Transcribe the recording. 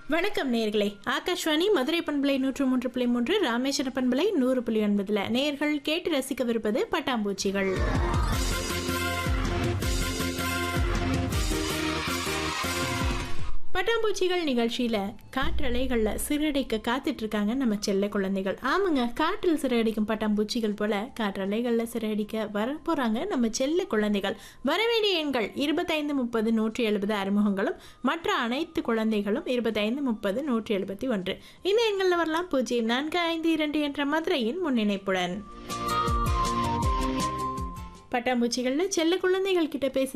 வணக்கம் நேர்களே ஆகாஷ்வாணி மதுரை பண்பலை நூற்று மூன்று புள்ளி மூன்று ராமேஸ்வர பண்பலை நூறு புள்ளி ஒன்பதுல நேர்கள் கேட்டு ரசிக்கவிருப்பது பட்டாம்பூச்சிகள் பட்டாம்பூச்சிகள் நிகழ்ச்சியில காற்றலைகள்ல சிறடைக்க காத்துட்டு இருக்காங்க நம்ம செல்ல குழந்தைகள் ஆமாங்க காற்றில் சிறகடிக்கும் பட்டாம்பூச்சிகள் போல காற்றலைகள்ல சிறகடிக்க வர போறாங்க நம்ம செல்ல குழந்தைகள் வரவேண்டிய எண்கள் இருபத்தைந்து முப்பது நூற்றி எழுபது அறிமுகங்களும் மற்ற அனைத்து குழந்தைகளும் இருபத்தைந்து முப்பது நூற்றி எழுபத்தி ஒன்று இந்த எண்களில் வரலாம் பூஜ்ஜியம் நான்கு ஐந்து இரண்டு என்ற மதுரையின் முன்னிணைப்புடன் பட்டாம்பூச்சிகள்ல செல்ல குழந்தைகள் கிட்ட பேசி